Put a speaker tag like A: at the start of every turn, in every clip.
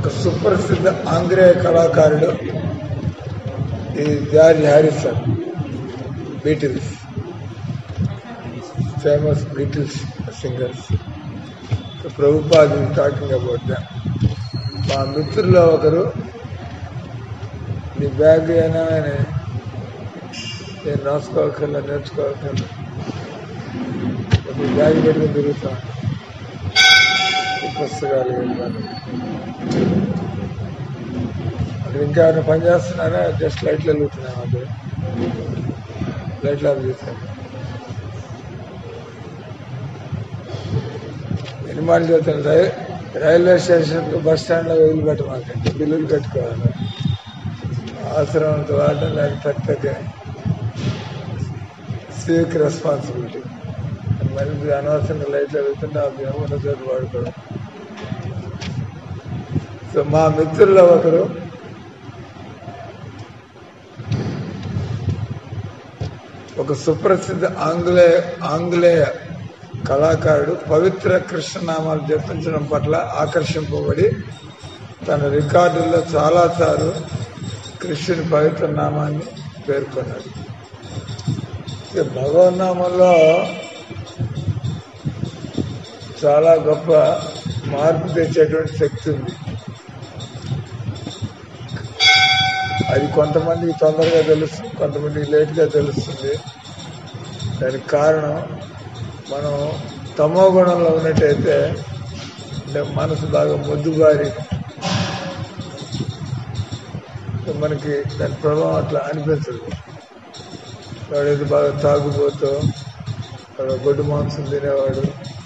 A: ఒక సుప్రసిద్ధ ఆంగ్లేయ కళాకారుడు ఈ George Harrison Beatles famous Beatles singers Prabhupad talking about them మా మిత్రుల్లో ఒకరు నీ బ్యాగ్ అయినా ఆయన నేను రాసుకోవాల్సిన నేర్చుకోవాల్సిన నీ బ్యాగ్ పెట్టుకుని తిరుగుతాను ఈ పుస్తకాలు ఇవన్నీ. అక్కడ ఇంకా ఏమైనా పని చేస్తున్నారా జస్ట్ లైట్లు వెలుగుతున్నాయి మాకు లైట్లు ఆఫ్ చేశాను నిర్మాణం చేస్తాను రై రైల్వే స్టేషన్ బస్ స్టాండ్ లో వదిలిపెట్టమాకండి బిల్లులు కట్టుకోవాలి అవసరం వాడడం దానికి తగ్గ సివిక్ రెస్పాన్సిబిలిటీ మరి మీరు అనవసరంగా లైట్లు వెళ్తుంటే ఆ బియ్యం ఉన్న చోట వాడుకోవడం సో మా మిత్రుల్లో ఒకరు ఒక సుప్రసిద్ధ ఆంగ్లేయ ఆంగ్లేయ కళాకారుడు పవిత్ర కృష్ణనామాలు జపించడం పట్ల ఆకర్షింపబడి తన రికార్డుల్లో చాలాసార్లు కృష్ణుని పవిత్ర నామాన్ని పేర్కొన్నాడు ఇక భగవన్నామంలో చాలా గొప్ప మార్పు తెచ్చేటువంటి శక్తి ఉంది అది కొంతమందికి తొందరగా తెలుస్తుంది కొంతమందికి లేట్గా తెలుస్తుంది దానికి కారణం మనం తమో గుణంలో ఉన్నట్టయితే అంటే మనసు బాగా మొద్దుబారి మనకి దాని ప్రభావం అట్లా అనిపించదు వాడైతే బాగా తాగుబోతూ వాడు గొడ్డు మాంసం తినేవాడు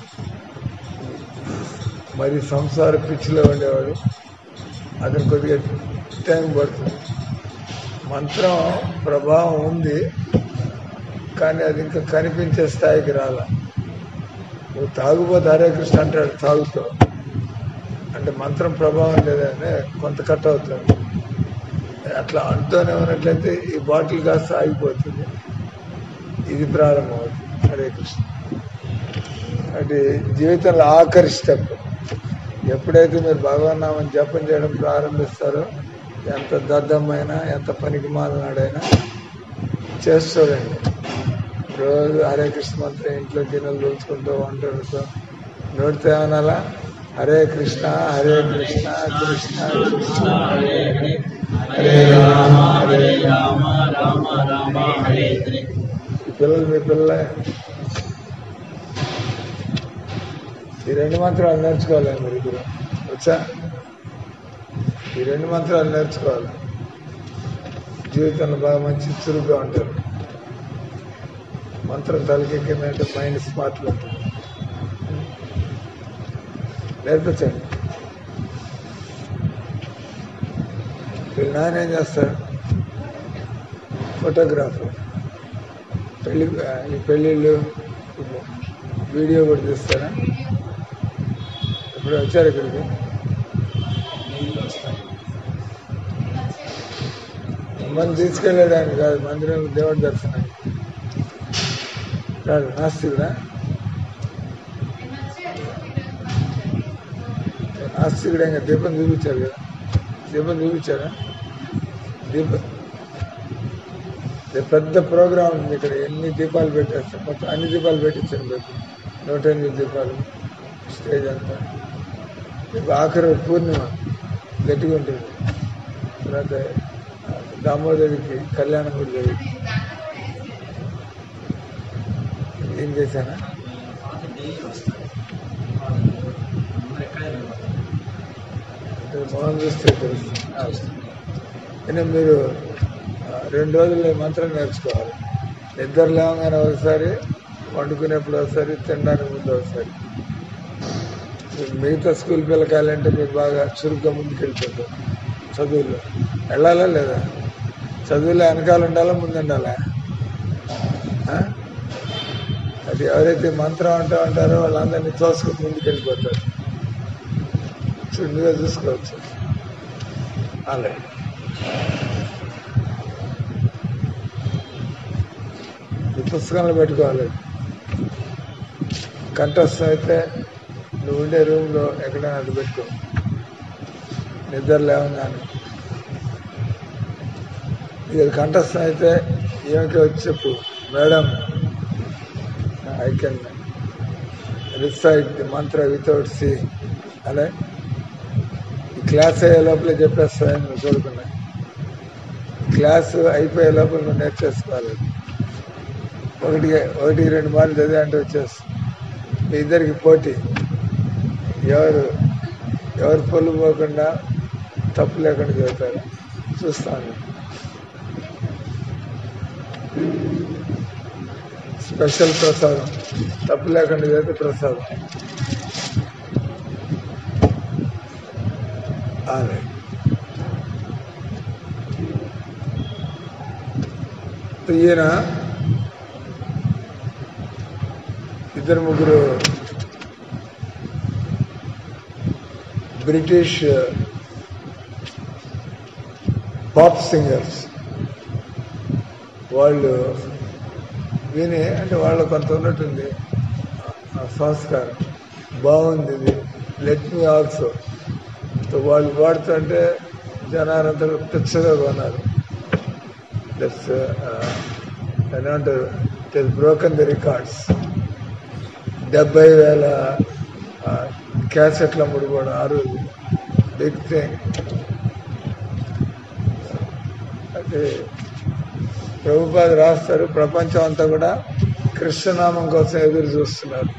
A: మరి సంసార పిచ్చిలో ఉండేవాడు అతను కొద్దిగా టైం పడుతుంది మంత్రం ప్రభావం ఉంది కానీ అది ఇంకా కనిపించే స్థాయికి రాలా నువ్వు తాగుబోతే హరే కృష్ణ అంటాడు తాగుతావు అంటే మంత్రం ప్రభావం లేదని కొంత కట్ అవుతుంది అట్లా అంటూనే ఉన్నట్లయితే ఈ బాటిల్ కాస్త ఆగిపోతుంది ఇది ప్రారంభం అవుతుంది హరే కృష్ణ అంటే జీవితంలో ఆఖరి స్టెప్ ఎప్పుడైతే మీరు భగవన్నామం జపం చేయడం ప్రారంభిస్తారో ఎంత దద్దమైనా ఎంత పనికి మాలనాడైనా చేస్తాడండి రోజు హరే కృష్ణ మంత్రం ఇంట్లో గిన్నెలు దోచుకుంటూ వంటలతో నోటితో ఏమనాలా హరే కృష్ణ హరే కృష్ణ కృష్ణ కృష్ణ హరే హరే హరే రామ హరే రామ రామ రామ హరే హరే ఈ పిల్లలు మీ పిల్లలే ఈ రెండు మంత్రాలు నేర్చుకోవాలి మీరు ఇద్దరు వచ్చా ఈ రెండు మంత్రాలు నేర్చుకోవాలి జీవితంలో బాగా మంచి చురుగ్గా ఉంటారు మంత్రం తలకెక్కిందంటే మైండ్ స్మార్ట్లో ఉంటుంది నేర్పించండి వీళ్ళు నాన్న ఏం చేస్తాడు ఫోటోగ్రాఫర్ పెళ్లి ఈ పెళ్ళిళ్ళు వీడియో కూడా తీస్తారా ఇప్పుడు వచ్చారు ఇక్కడికి మనం తీసుకెళ్ళేదాన్ని కాదు మందిరం దేవుడి దర్శనం కాదు నాస్తికుడా నాస్తికుడే ఇంకా దీపం చూపించారు కదా దీపం చూపించారా దీపం ఇది పెద్ద ప్రోగ్రామ్ ఉంది ఇక్కడ ఎన్ని దీపాలు పెట్టేస్తారు మొత్తం అన్ని దీపాలు పెట్టించారు మీకు నూట ఎనిమిది దీపాలు స్టేజ్ అంతా రేపు ఆఖరి పూర్ణిమ గట్టిగా ఉంటుంది తర్వాత దామోదరికి కళ్యాణం కూడా జరిగింది ఏం చేశానా అంటే మొహం చూస్తే తెలుస్తుంది కానీ మీరు ఆ, రెండు రోజులు ఈ మంత్రం నేర్చుకోవాలి నిద్ర లేవగానే ఒకసారి వండుకునేప్పుడు ఒకసారి తినడానికి ముందు ఒకసారి మీరు మిగతా స్కూల్ పిల్లకాయలంటే మీరు బాగా చురుగ్గా ముందుకు వెళ్ళిపోతారు చదువులో వెళ్ళాలా లేదా చదువులో వెనకాల ఉండాలా ముందు ఉండాలా ఆ? అది ఎవరైతే మంత్రం అంటూ ఉంటారో వాళ్ళందరినీ తోసుకుని ముందుకు వెళ్ళిపోతారు చూడు నువ్వే చూసుకోవచ్చు అలాగే ఈ పుస్తకంలో పెట్టుకోవాలి కంఠస్థం అయితే నువ్వు ఉండే రూమ్లో ఎక్కడైనా అటు పెట్టుకో నిద్ర లేవగానే ఇది కంఠస్థం అయితే ఏమిటి వచ్చి చెప్పు madam I can recite the mantra without see అలా ఈ క్లాస్ అయ్యే లోపలే చెప్పేస్తాయని నువ్వు చూడకుండా క్లాస్ అయిపోయే లోపల నువ్వు నేర్చేసుకోవాలి ఒకటి ఒకటి రెండు మార్లు చదివి అంటే వచ్చేస్తుంది మీ ఇద్దరికి పోటీ ఎవరు ఎవరు పొల్లు పోకుండా తప్పు లేకుండా చదువుతారు చూస్తాను స్పెషల్ ప్రసాదం తప్పు లేకుండా చదివితే ప్రసాదం అదే ఈయన ఇద్దరు ముగ్గురు బ్రిటిష్ పాప్ సింగర్స్ వాళ్ళు విని అంటే వాళ్ళు కొంత ఉన్నట్టుంది ఆ సంస్కారం బాగుంది ఇది లెట్ మీ ఆల్సో వాళ్ళు పాడుతుంటే జనాలంతా పిచ్చగా కొన్నారు దట్స్ ఏమంటారు ఇట్ బ్రోకన్ ది రికార్డ్స్ డెబ్బై వేల క్యాసెట్ల అమ్ముడుకోవడం ఆ రోజు బిగ్ థింగ్ అంటే ప్రభుపాద రాస్తారు ప్రపంచం అంతా కూడా కృష్ణనామం కోసం ఎదురు చూస్తున్నారు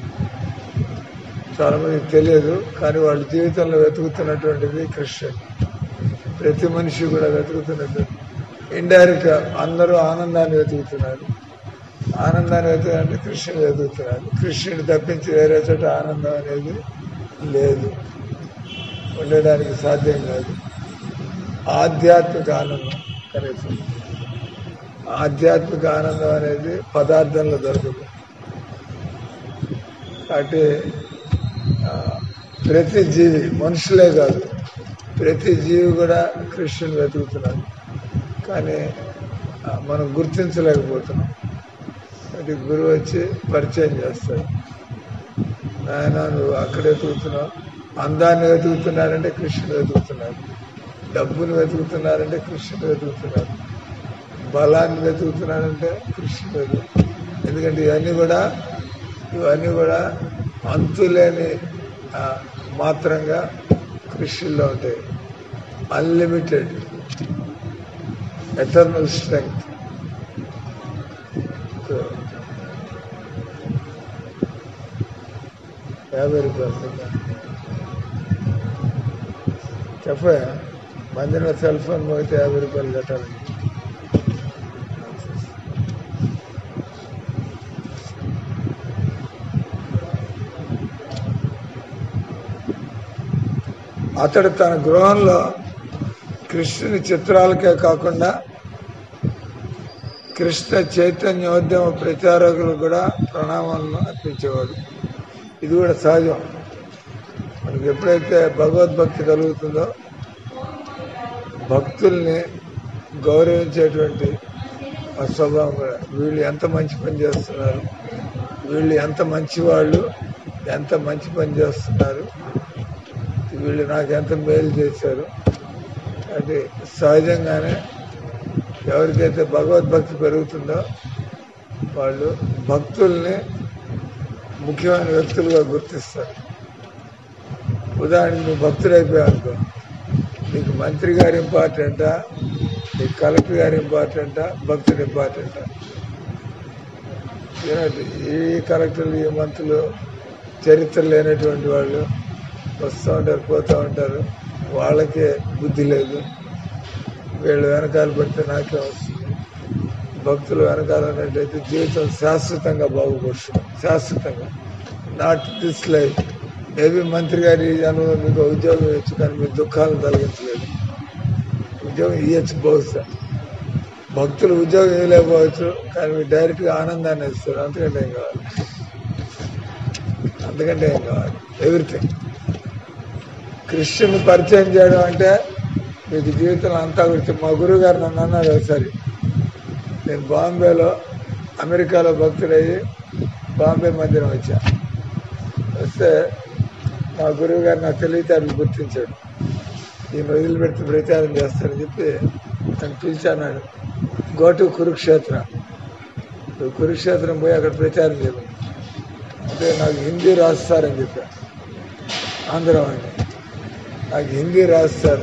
A: చాలా మందికి తెలియదు కానీ వాళ్ళ జీవితంలో వెతుకుతున్నటువంటిది కృష్ణుడు ప్రతి మనిషి కూడా వెతుకుతున్నట్టు ఇండైరెక్ట్ గా అందరూ ఆనందాన్ని వెతుకుతున్నారు ఆనందాన్ని వెతుకంటే కృష్ణుడు వెతుకుతున్నారు కృష్ణుడు తప్పించి వేరే చోట ఆనందం అనేది లేదు ఉండడానికి సాధ్యం కాదు ఆధ్యాత్మిక ఆనందం కనీసం ఆధ్యాత్మిక ఆనందం అనేది పదార్థంలో దొరకదు కాబట్టి ఆ, ప్రతి జీవి మనుషులే కాదు ప్రతి జీవి కూడా కృష్ణుని వెతుకుతున్నారు కానీ ఆ, మనం గుర్తించలేకపోతున్నాం అది గురువు వచ్చి పరిచయం చేస్తాడు నాయన నువ్వు అక్కడ వెతుకుతున్నావు అందాన్ని వెతుకుతున్నారంటే కృష్ణుడు వెతుకుతున్నారు డబ్బును వెతుకుతున్నారంటే కృష్ణుడు వెతుకుతున్నారు బలాన్ని వెతుకుతున్నారంటే కృష్ణుడు వెతుకు ఎందుకంటే ఇవన్నీ కూడా ఇవన్నీ కూడా అంతులేని ఆ, మాత్రంగా కృష్ణుల్లో ఉంటాయి అన్లిమిటెడ్ ఎటర్నల్ స్ట్రెంగ్త్ యాభై రూపాయలు చెప్పా మందిలో సెల్ ఫోన్ పోతే యాభై రూపాయలు కట్టాలి అతడు తన గృహంలో కృష్ణుని చిత్రాలకే కాకుండా కృష్ణ చైతన్యోద్యమ ప్రచారకులు కూడా ప్రణామాలను అర్పించేవాడు ఇది కూడా సహజం మనకి ఎప్పుడైతే భగవద్భక్తి కలుగుతుందో భక్తుల్ని గౌరవించేటువంటి ఆ స్వభావం కూడా వీళ్ళు ఎంత మంచి పని చేస్తున్నారు వీళ్ళు ఎంత మంచి వాళ్ళు ఎంత మంచి పని చేస్తున్నారు వీళ్ళు నాకు ఎంత మేలు చేశారు అది సహజంగానే ఎవరికైతే భగవద్భక్తి పెరుగుతుందో వాళ్ళు భక్తుల్ని ముఖ్యమైన వ్యక్తులుగా గుర్తిస్తారు ఉదాహరణకి నువ్వు భక్తుడైపోయావు అనుకో నీకు మంత్రి గారు ఇంపార్టెంటా నీకు కలెక్టర్ గారు ఇంపార్టెంటా భక్తుడు ఇంపార్టెంటా ఏమంటే ఈ కలెక్టర్లు ఈ మంత్రులు చరిత్ర లేనటువంటి వాళ్ళు వస్తూ ఉంటారు పోతూ ఉంటారు వాళ్ళకే బుద్ధి లేదు వీళ్ళు వెనకాల పెడితే నాకే వస్తుంది భక్తులు వెనకాల ఉన్నట్టయితే జీవితం శాశ్వతంగా బాగుపడుతుంది శాశ్వతంగా నాట్ దిస్ లైఫ్ మేబీ మంత్రి గారి జనంలో మీకు ఉద్యోగం ఇవ్వచ్చు కానీ మీ దుఃఖాలను తొలగించలేదు ఉద్యోగం ఇవ్వచ్చు బహుశా భక్తులు ఉద్యోగం ఇవ్వలేకపోవచ్చు కానీ మీరు డైరెక్ట్గా ఆనందాన్ని ఇస్తారు అంతకంటే ఏం కావాలి అంతకంటే ఏం కావాలి ఎవ్రీథింగ్ కృష్ణుని పరిచయం చేయడం అంటే మీకు జీవితంలో అంతా గురించి మా గురువు గారు నన్ను అన్నారు ఒకసారి నేను బాంబేలో అమెరికాలో భక్తుడయ్యి బాంబే మందిరం వచ్చా వస్తే మా గురువు గారు నా తెలివితేటలు గుర్తించాడు ఈయన వదిలిపెడితే ప్రచారం చేస్తాడని చెప్పి నన్ను పిలిచాన్నాడు గో టు కురుక్షేత్రం నువ్వు కురుక్షేత్రం పోయి అక్కడ ప్రచారం చేయమని అంటే నాకు హిందీ రాస్తారని చెప్పా ఆంధ్ర వాడిని నాకు హిందీ రాస్తారు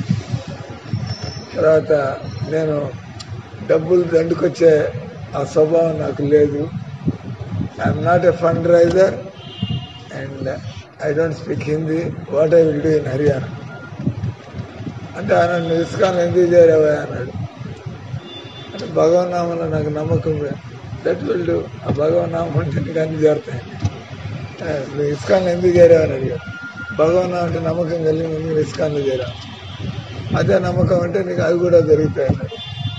A: తర్వాత నేను డబ్బులు దండుకొచ్చే ఆ స్వభావం నాకు లేదు I'm not a fundraiser and I don't speak Hindi what I will do in Haryana అంటే ఆయన నువ్వు ఇస్కాన్ ఎందుకు చేరావా అన్నాడు అంటే భగవన్ నామంలో నాకు నమ్మకం దట్ విల్ డూ ఆ భగవన్ నామం అంటే నీకు అన్ని చేరుతాయి ఆ, నువ్వు ఇస్కాన్ ఎందుకు చేరావు అని అడిగాడు భగవన్ నామం అంటే నమ్మకం కలిగి నువ్వు ఇస్కాన్లో చేరావు అదే నమ్మకం అంటే నీకు అవి కూడా జరుగుతాయి అన్నాడు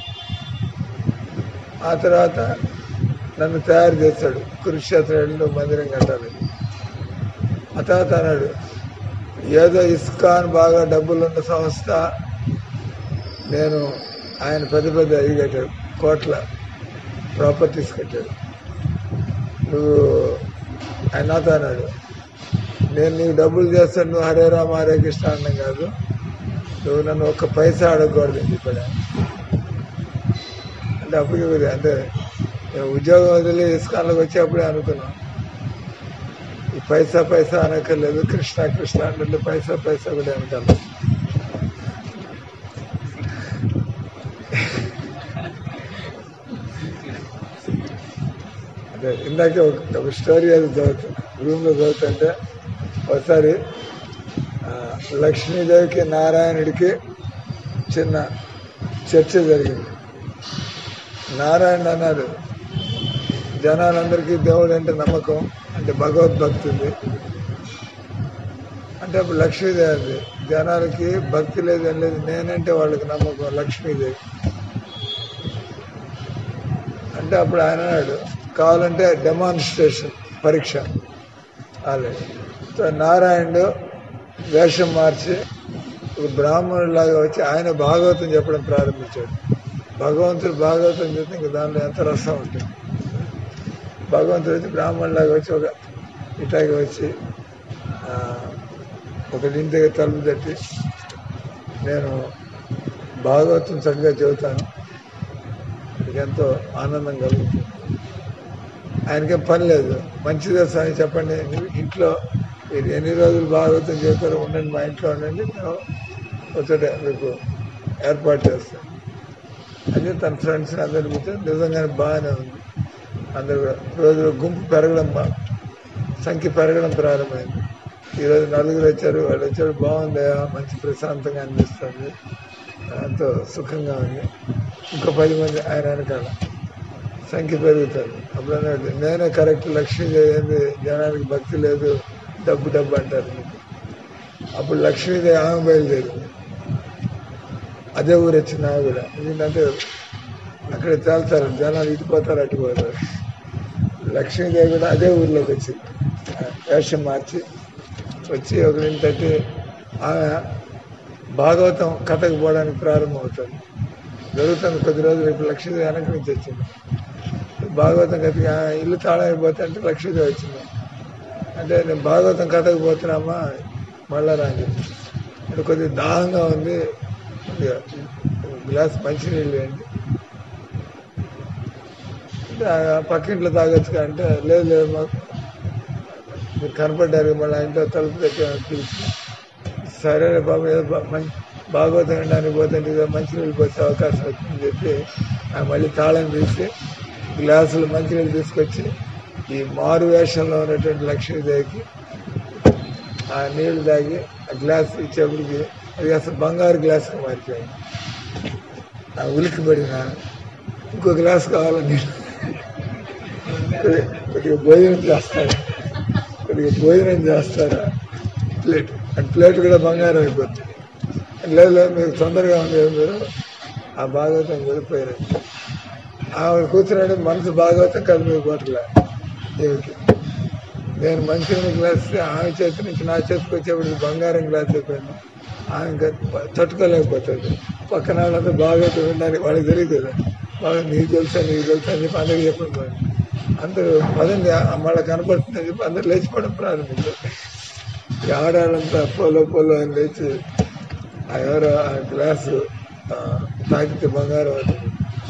A: ఆ తర్వాత నన్ను తయారు చేశాడు కురుక్షేత్రంలో మందిరం కట్టాలి ఆ తర్వాత అన్నాడు ఏదో ఇస్కాన్ బాగా డబ్బులున్న సంస్థ నేను ఆయన పెద్ద పెద్ద ఇది కట్టాడు కోట్ల ప్రాపర్టీస్ కట్టాడు నువ్వు ఆయన నాతో అన్నాడు నేను నీకు డబ్బులు చేస్తాను నువ్వు హరే రామ హరే కృష్ణ అన్నం కాదు నువ్వు నన్ను ఒక్క పైసా అడగకూడదు అని చెప్పాడు ఆయన. అంటే అప్పటికి కూడా అంటే నేను ఉద్యోగం వదిలి ఇస్కాన్లోకి వచ్చి అప్పుడే అనుకున్నాం ఈ పైసా పైసా అనక్కర్లేదు కృష్ణ కృష్ణ అంటే పైసా పైసా కూడా అనకాలి అదే ఇందాకే ఒక ఒక స్టోరీ అది చదువుతాను రూమ్లో చదువుతుంటే ఒకసారి ఆ, లక్ష్మీదేవికి నారాయణుడికి చిన్న చర్చ జరిగింది నారాయణ అన్నాడు జనాలందరికీ దేవుడు అంటే నమ్మకం అంటే భగవద్భక్తి ఉంది అంటే అప్పుడు లక్ష్మీదేవి అంది జనాలకి భక్తి లేదు ఏం లేదు నేనంటే వాళ్ళకి నమ్మకం లక్ష్మీదేవి అంటే అప్పుడు ఆయన అన్నాడు కావాలంటే డెమాన్స్ట్రేషన్ పరీక్ష ఆల్రెడీ సో నారాయణుడు వేషం మార్చి ఒక బ్రాహ్మణులాగా వచ్చి ఆయన భాగవతం చెప్పడం ప్రారంభించాడు భగవంతుడు భాగవతం చెప్తే ఇంక దానిలో ఎంత రసం ఉంటుంది భగవంతుడు వచ్చి బ్రాహ్మణులాగా వచ్చి ఒక ఇటాకి వచ్చి ఆ, ఒక ఇంటి దగ్గర తలుపు తట్టి నేను భాగవతం చక్కగా చెబుతాను మీకు ఎంతో ఆనందం కలుగుతుంది ఆయనకేం పని లేదు మంచిదే స్వామి చెప్పండి మీరు ఇంట్లో మీరు ఎన్ని రోజులు భాగవతం చెబుతారో ఉండండి మా ఇంట్లో ఉండండి మేము వచ్చే మీకు ఏర్పాటు చేస్తాం అని తన ఫ్రెండ్స్ అందరు కూర్చొని నిజంగానే బాగానే ఉంది అందరు కూడా రోజు గుంపు పెరగడం బా- సంఖ్య పెరగడం ప్రారంభమైంది ఈరోజు నలుగురు వచ్చారు వాళ్ళు వచ్చారు బాగుంది మంచి ప్రశాంతంగా అనిపిస్తుంది ఎంతో సుఖంగా ఉంది ఇంకో పది మంది ఆయన వెనకాల సంఖ్య పెరుగుతుంది అప్పుడు అన్నాడు నేనే కరెక్ట్ లక్ష్మీదేవి ఏంది జనానికి భక్తి లేదు డబ్బు డబ్బు అంటారు మీకు అప్పుడు లక్ష్మీదేవి ఆమె బయలుదేరింది అదే ఊరు వచ్చింది ఆమె కూడా ఎందుకంటే అక్కడ తేల్తారు జనాలు ఇటు పోతారు అటు పోతారు లక్ష్మీదేవి కూడా అదే ఊర్లోకి వచ్చింది ఆ, వేషం మార్చి వచ్చి ఒకరిని తట్టి ఆమె భాగవతం కథకు పోవడానికి ప్రారంభం అవుతుంది జరుగుతుంది కొద్ది రోజులు ఇప్పుడు లక్ష్మీదేవి వెనక నుంచి వచ్చింది భాగవతం కథకి ఆ ఇల్లు తాళం అయిపోతే అంటే లక్ష్మీదేవి వచ్చింది అంటే నేను భాగవతం కథకు పోతున్నామా మళ్ళా రా అని చెప్పి అంటే కొద్దిగా దాహంగా ఉంది కొద్దిగా గ్లాస్ మంచినీళ్ళు వేయండి అంటే ఆ పక్కింట్లో తాగొచ్చు అంటే లేదు లేదు మాకు మీరు కనపడ్డారు మళ్ళీ ఆ ఇంట్లో తలుపు దగ్గర పిలిచి సరే బాబు ఏదో బా- మంచి భాగవతం వినడానికి పోతుంటే ఏదో మంచినీళ్ళు పోసే అవకాశం వచ్చిందని చెప్పి ఆ మళ్ళీ తాళం తీసి గ్లాసులు మంచినీళ్ళు తీసుకొచ్చి ఈ మారు వేషంలో ఉన్నటువంటి లక్ష్మీదేవికి ఆ నీళ్లు తాగి ఆ గ్లాస్ ఇచ్చేప్పటికి అది అసలు బంగారు గ్లాస్ మారిపోయింది ఆ ఉలికి పడిన ఇంకో గ్లాస్ కావాలని కొద్ది- కొద్దిగా భోజనం చేస్తారు కొద్దిగా భోజనం చేస్తారా ప్లేట్ ఆ ప్లేట్ కూడా బంగారం అయిపోతుంది లేదు లేదు మీకు తొందరగా ఉంది కదా మీరు ఆ భాగవతం వెళ్ళిపోయారు ఆమె కూర్చున్నాడు మనసు భాగవతం కాదు మీకు పట్ల ఏమిటి నేను మంచిగా గ్లాస్ ఇస్తే ఆమె చేతి నుంచి నా చేతికి వచ్చేప్పుడు బంగారం గ్లాస్ అయిపోయింది ఆమె ఇంకా తట్టుకోలేకపోతుంది పక్కన వాళ్ళంతా భాగవతం వినడానికి వాళ్ళకి తెలియదు కదా బాగా నీకు తెలుసా నీకు తెలుసా అని చెప్పి అందరికి చెప్పండి మరి. అందరూ పదండి మళ్ళీ కనపడుతుందని చెప్పి అందరు లేచిపోవడం ప్రారంభించారు ఈ ఆడాలంతా పోలో పోలో అని లేచి ఆ ఎవరో ఆ గ్లాసు ఆ, తాకితే బంగారం అవుతుంది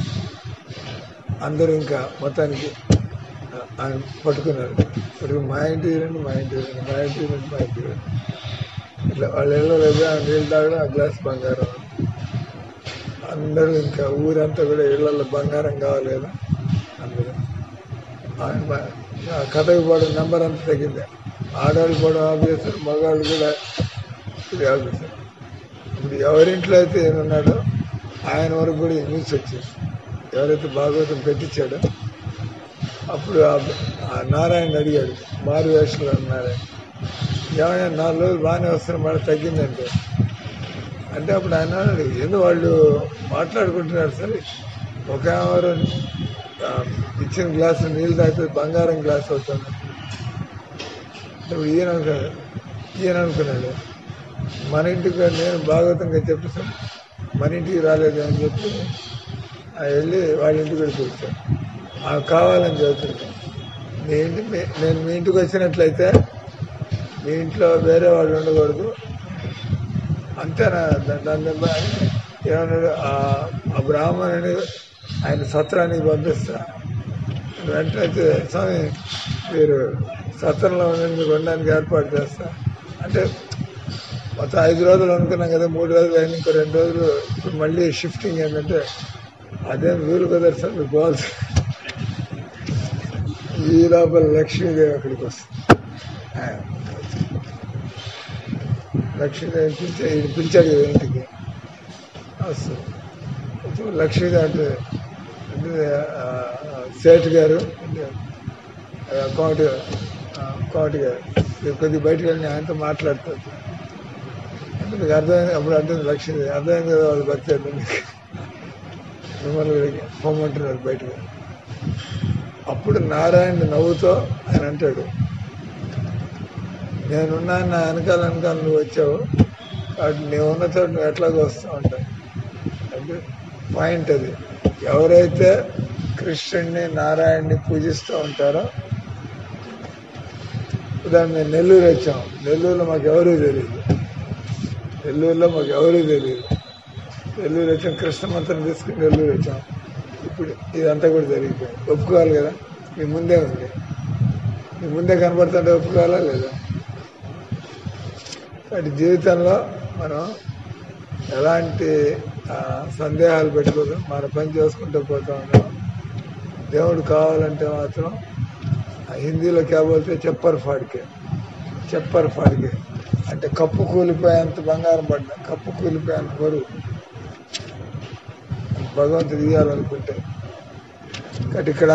A: అందరూ ఇంకా మొత్తానికి ఆ, ఆయన పట్టుకున్నారు పట్టుకుని మా ఇంటి రండి మా ఇంటి రండి మా ఇంటి రండి మా ఇంటి రండి ఇట్లా వాళ్ళు వెళ్ళలేదు ఆ నీళ్ళు తాగడం ఆ గ్లాస్ బంగారం అందరూ ఇంకా ఊరంతా కూడా ఇళ్లలో బంగారం కావాలి కదా అందరూ ఆయన బ- ఆ కథకు పోవడం నెంబర్ అంతా తగ్గింది ఆడవాళ్ళు పోవడం ఆఫ్ చేస్తారు మగవాళ్ళు కూడా ఇది ఆఫ్ చేస్తారు ఇప్పుడు ఎవరింట్లో అయితే ఈయన ఉన్నాడో ఆయన వరకు కూడా ఈ న్యూస్ వచ్చింది ఎవరైతే భాగవతం పెట్టించాడో అప్పుడు ఆ- ఆ నారాయణ అడిగాడు మారు వేషంలో నారాయణ ఏమైనా నాలుగు రోజులు బాగానే వస్తున్న మళ్ళీ తగ్గిందంటే అంటే అప్పుడు ఆయన అన్నాడు ఏందో వాళ్ళు మాట్లాడుకుంటున్నారు సరే ఒక ఎవరు ఆ, ఇచ్చిన గ్లాసు నీళ్ళు తాగితే బంగారం గ్లాస్ అవుతుంది ఇప్పుడు ఈయన అనుకున్నాడు ఈయన అనుకున్నాడు మన ఇంటికి నేను భాగవతంగా చెప్పేసాను మన ఇంటికి రాలేదు అని చెప్పి ఆ వెళ్ళి వాళ్ళ ఇంటికి వెళ్ళి కూర్చాను ఆ కావాలని చదువుతుంది మీ ఇంటి మీ- నేను మీ ఇంటికి వచ్చినట్లయితే మీ ఇంట్లో వేరే వాళ్ళు ఉండకూడదు అంతేనా దా- దాని దెబ్బ అని ఏమన్నాడు ఆ- ఆ బ్రాహ్మణుని ఆయన సత్రానికి పంపిస్తా వెంటనే అయితే, స్వామి మీరు సత్రంలో ఉండండి మీకు ఉండడానికి ఏర్పాటు చేస్తా అంటే మొత్తం ఐదు రోజులు అనుకున్నాం కదా మూడు రోజులు అయిన ఇంకో రెండు రోజులు ఇప్పుడు మళ్ళీ షిఫ్టింగ్ ఏంటంటే అదేం వీలు కుదరదు సార్ మీకు పోవాల్సి ఈ లోపల లక్ష్మీదేవి అక్కడికి వస్తుంది ఆ. లక్ష్మీదేవి పిలిచా ఈయన పిలిచాడు కదా ఇంటికి వస్తుంది ఇప్పుడు లక్ష్మీదేవి అంటే అంటే, ఆ, ఆ, సేఠ్ గారు అంటే, ఆ, కోమటి ఆ, కోమటి గారు మీరు కొద్దిగా బయటకు వెళ్ళి ఆయనతో మాట్లాడుతుంది అంటే మీకు అర్థమైంది అప్పుడు అర్థం లక్ష్మీదేవి అర్థమైంది కదా వాళ్ళు భక్తి అర్థం మీకు మిమ్మల్ని వీళ్ళకి పొమ్మంటున్నారు బయటకు అప్పుడు నారాయణ నవ్వుతో ఆయన అంటాడు నేనున్నా నా వెనకాల వెనకాల నువ్వు వచ్చావు కాబట్టి నువ్వు ఉన్న చోట నువ్వు ఎట్లాగో వస్తూ ఉంటావు అంటే పాయింట్ అది ఎవరైతే కృష్ణుడిని నారాయణ్ణి పూజిస్తూ ఉంటారో ఉదాహరణ మేము నెల్లూరు వచ్చాం నెల్లూరులో మాకు ఎవరూ తెలియదు నెల్లూరులో మాకు ఎవరూ తెలియదు నెల్లూరు వచ్చాం కృష్ణ మంత్రం తీసుకుని నెల్లూరు వచ్చాం ఇప్పుడు ఇదంతా కూడా జరిగిపోయింది ఒప్పుకోవాలి కదా మీ ముందే ఉంది మీ ముందే కనబడుతుంటే ఒప్పుకోవాలా లేదా కాబట్టి జీవితంలో మనం ఎలాంటి ఆ, సందేహాలు పెట్టుకోదు మన పని చేసుకుంటూ పోతా ఉన్నాం దేవుడు కావాలంటే మాత్రం ఆ హిందీలో కేబోతే చెప్పర్ ఫాడికే చెప్పర్ ఫాడికే అంటే కప్పు కూలిపోయేంత బంగారం పడ్డా కప్పు కూలిపోయేంత బరువు భగవంతుడు ఇవ్వాలనుకుంటే కాబట్టి ఇక్కడ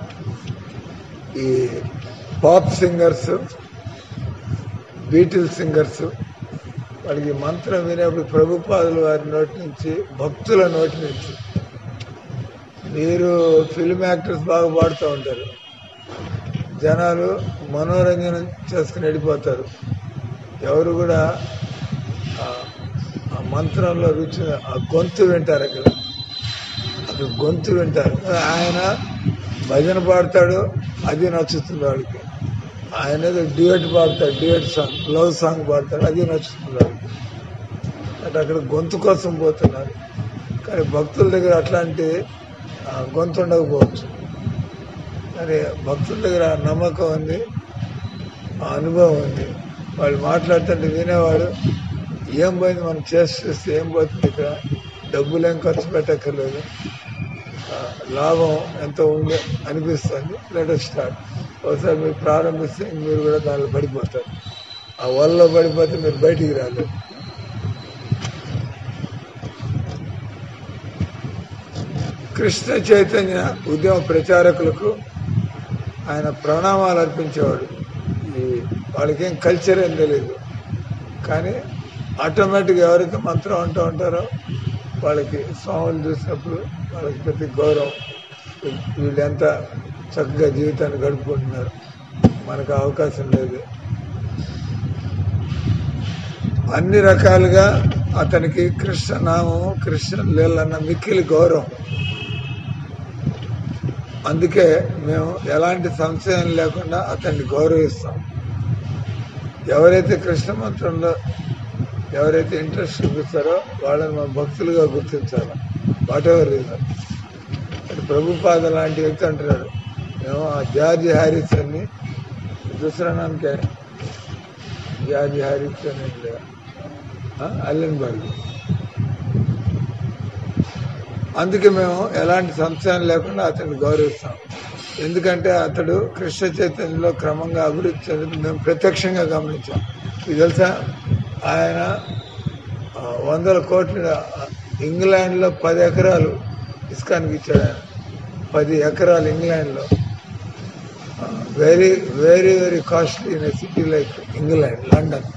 A: ఈ పాప్ సింగర్స్ బీటిల్ సింగర్స్ వాళ్ళకి మంత్రం వినేప్పుడు ప్రభుపాదుల వారి నోటి నుంచి భక్తుల నోటి నుంచి మీరు ఫిల్మ్ యాక్టర్స్ బాగా పాడుతూ ఉంటారు జనాలు మనోరంజన చేసుకుని వెళ్ళిపోతారు ఎవరు కూడా ఆ- ఆ మంత్రంలో రుచి ఆ గొంతు వింటారు అక్కడ అక్కడ గొంతు వింటారు ఆయన భజన పాడతాడు అది నచ్చుతుంది వాడికి ఆయన ఏదో డ్యూయట్ పాడతాడు డ్యూయట్ సాంగ్ లవ్ సాంగ్ పాడతాడు అది నచ్చుతుంది వాడికి అంటే అక్కడ గొంతు కోసం పోతున్నారు కానీ భక్తుల దగ్గర అట్లాంటి ఆ, గొంతు ఉండకపోవచ్చు కానీ భక్తుల దగ్గర ఆ నమ్మకం ఉంది ఆ అనుభవం ఉంది వాళ్ళు మాట్లాడుతుంటే వినేవాడు ఏం పోయింది మనం చేసి చూస్తే ఏం పోతుంది ఇక్కడ డబ్బులు ఏం ఖర్చు పెట్టక్కర్లేదు ఆ, లాభం ఎంతో ఉంది అనిపిస్తుంది లెటర్ స్టార్ట్ ఒకసారి మీరు ప్రారంభిస్తే మీరు కూడా దానిలో పడిపోతారు ఆ వల్ల పడిపోతే మీరు బయటికి రాలేదు కృష్ణ చైతన్య ఉద్యమ ప్రచారకులకు ఆయన ప్రణామాలు అర్పించేవాడు ఈ వాళ్ళకేం కల్చర్ ఏం తెలియదు కానీ ఆటోమేటిక్గా ఎవరైతే మంత్రం అంటూ ఉంటారో వాళ్ళకి స్వాములు చూసినప్పుడు వాళ్ళకి ప్రతి గౌరవం వీళ్ళు ఎంత చక్కగా జీవితాన్ని గడుపుకుంటున్నారు మనకు ఆ అవకాశం లేదు అన్ని రకాలుగా అతనికి కృష్ణ నామము కృష్ణ లీలన్న మిక్కిలి గౌరవం అందుకే మేము ఎలాంటి సంశయం లేకుండా అతన్ని గౌరవిస్తాం ఎవరైతే కృష్ణ మంత్రంలో ఎవరైతే ఇంట్రెస్ట్ చూపిస్తారో వాళ్ళని మనం భక్తులుగా గుర్తించాలి వాట్ ఎవర్ రీజన్ ప్రభుపాద లాంటి వ్యక్తి అంటున్నాడు మేము ఆ జార్జి హ్యారిస్ అని दूसरा नाम क्या है జార్జి హ్యారిస్ అని అల్లెన్బర్గ్ అందుకే మేము ఎలాంటి సంశయం లేకుండా అతన్ని గౌరవిస్తాం ఎందుకంటే అతడు కృష్ణ చైతన్యంలో క్రమంగా అభివృద్ధి చెందడం మేము ప్రత్యక్షంగా గమనించాం ఇది తెలుసా ఆయన ఆ, వందల కోట్ల ఇంగ్లాండ్లో పది ఎకరాలు ఇస్కాన్కి ఇచ్చాడు ఆయన పది ఎకరాలు ఇంగ్లాండ్లో very very very costly in city like England London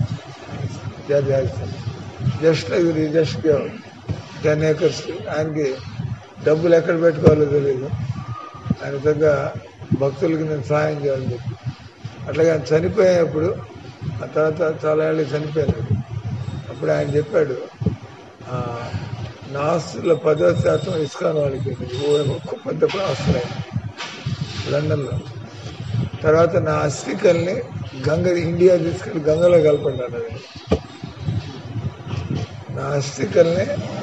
A: just like just ten acres ఆయనకి డబ్బులు ఎక్కడ పెట్టుకోవాలో తెలియదు ఆయన తగ్గ భక్తులకి నేను సహాయం చేయాలని చెప్పి అట్లాగే ఆయన చనిపోయేప్పుడు ఆ తర్వాత చాలా ఏళ్ళు చనిపోయినాడు అప్పుడు ఆయన చెప్పాడు ఆ, నా ఆస్తుల పదో శాతం ఇస్కాన్ వాళ్ళకి ఓ పెద్ద ఆస్తులు ఆయన లండన్లో తర్వాత నా అస్థికల్ని గంగ ఇండియా తీసుకెళ్ళి గంగలో కలపండి అన్నది నా అస్థికల్ని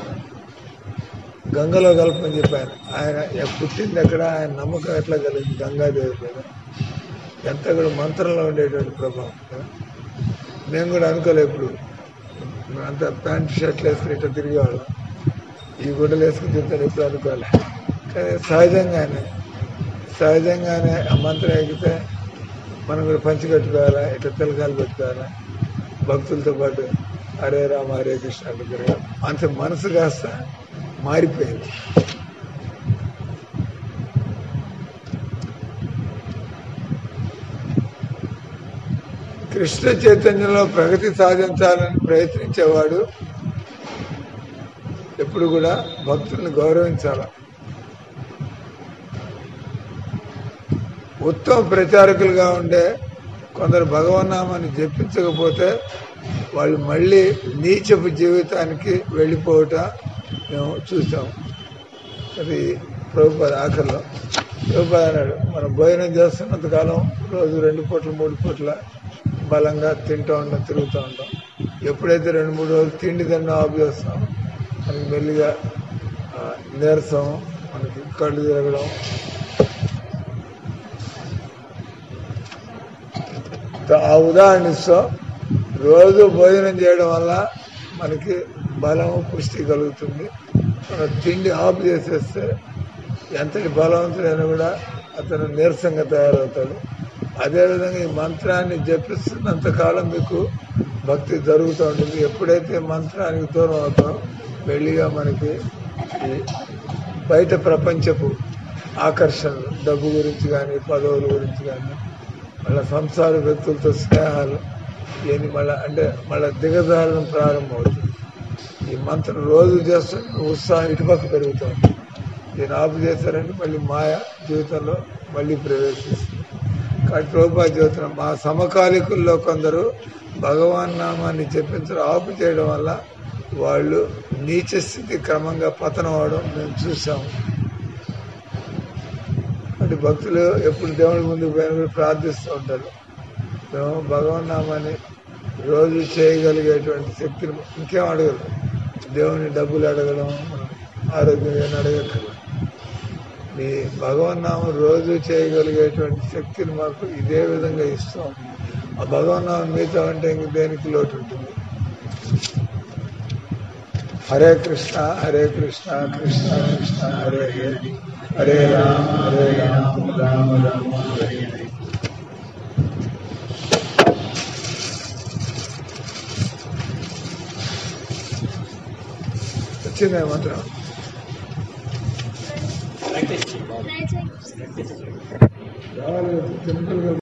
A: గంగలో కలపని చెప్పాను ఆయన ఎ- పుట్టింది ఎక్కడ ఆయన నమ్మకం ఎట్లా కలిగింది గంగాదేవి మీద ఎంత కూడా మంత్రంలో ఉండేటువంటి ప్రభావం కదా. మేము కూడా అనుకోలే ఇప్పుడు అంత ప్యాంట్ షర్ట్లు వేసుకుని ఇట్లా తిరిగేవాళ్ళం ఈ గుడ్డలు వేసుకుని తింటాను ఎప్పుడు అనుకోలే కానీ సహజంగానే సహజంగానే ఆ మంత్రం ఎగితే మనం కూడా పంచి కట్టుకోవాలా ఇట్లా తిలకాలు పెట్టుకోవాలా భక్తులతో పాటు హరే రామ హరే కృష్ణ అంటూ తిరగాలి అంత మనసు కాస్త మారిపోయింది కృష్ణ చైతన్యంలో ప్రగతి సాధించాలని ప్రయత్నించేవాడు ఎప్పుడు కూడా భక్తుల్ని గౌరవించాల ఉత్తమ ప్రచారకులుగా ఉండే కొందరు భగవన్నామాన్ని జపించకపోతే వాళ్ళు మళ్ళీ నీచపు జీవితానికి వెళ్ళిపోవట మేము చూసాం అది ప్రభుపాద ఆఖరిలో ప్రభుపాద అన్నాడు మనం భోజనం చేస్తున్నంత కాలం రోజు రెండు పూట్ల మూడు పూట్ల బలంగా తింటూ ఉంటాం తిరుగుతూ ఉంటాం ఎప్పుడైతే రెండు మూడు రోజులు తిండి తిన్నా ఆఫ్ చేస్తాం మనకి మెల్లిగా ఆ, నీరసం మనకి కళ్ళు తిరగడం ఆ ఉదాహరణ ఇస్తాం రోజు భోజనం చేయడం వల్ల మనకి బలము పుష్టి కలుగుతుంది మన తిండి ఆఫ్ చేసేస్తే ఎంతటి బలవంతుడైనా కూడా అతను నీరసంగా తయారవుతాడు అదేవిధంగా ఈ మంత్రాన్ని జపిస్తున్నంత కాలం మీకు భక్తి జరుగుతూ ఉంటుంది ఎప్పుడైతే మంత్రానికి దూరం అవుతాం వెళ్ళిగా మనకి ఈ బయట ప్రపంచపు ఆకర్షణలు డబ్బు గురించి కానీ పదవుల గురించి కానీ మళ్ళీ సంసార వ్యక్తులతో స్నేహాలు ఇవన్నీ మళ్ళీ అంటే మళ్ళీ దిగజారడం ప్రారంభమవుతుంది ఈ మంత్రం రోజు చేస్తుంటే ఉత్సాహం ఇటుపక్క పెరుగుతుంది దీన్ని ఆపు చేశారంటే మళ్ళీ మాయ జీవితంలో మళ్ళీ ప్రవేశిస్తుంది కాబట్టి ప్రభుపా జీవితం మా సమకాలికుల్లో కొందరు భగవాన్ నామాన్ని చెప్పించడం ఆపు చేయడం వల్ల వాళ్ళు నీచ స్థితి క్రమంగా పతనం అవడం మేము చూసాము అంటే భక్తులు ఎప్పుడు దేవుడి ముందుకు పోయిన కూడా ప్రార్థిస్తూ ఉంటారు మేము భగవన్ నామాన్ని రోజు చేయగలిగేటువంటి శక్తిని ఇంకేం అడగరు దేవుని డబ్బులు అడగడం ఆరోగ్యం ఏం అడగక్కర్లేదు మీ భగవన్ నామం రోజు చేయగలిగేటువంటి శక్తిని మాకు ఇదే విధంగా ఇస్తాం ఆ భగవన్ నామం మీతో అంటే ఇంక దేనికి లోటు ఉంటుంది హరే కృష్ణ హరే కృష్ణ కృష్ణ కృష్ణ హరే హరే హరే రామ హరే రామ రామ రామ హరే హరే వచ్చిందే మంత్రం
B: ప్రాక్టీస్ చేయి
A: రావాలి సింపుల్గా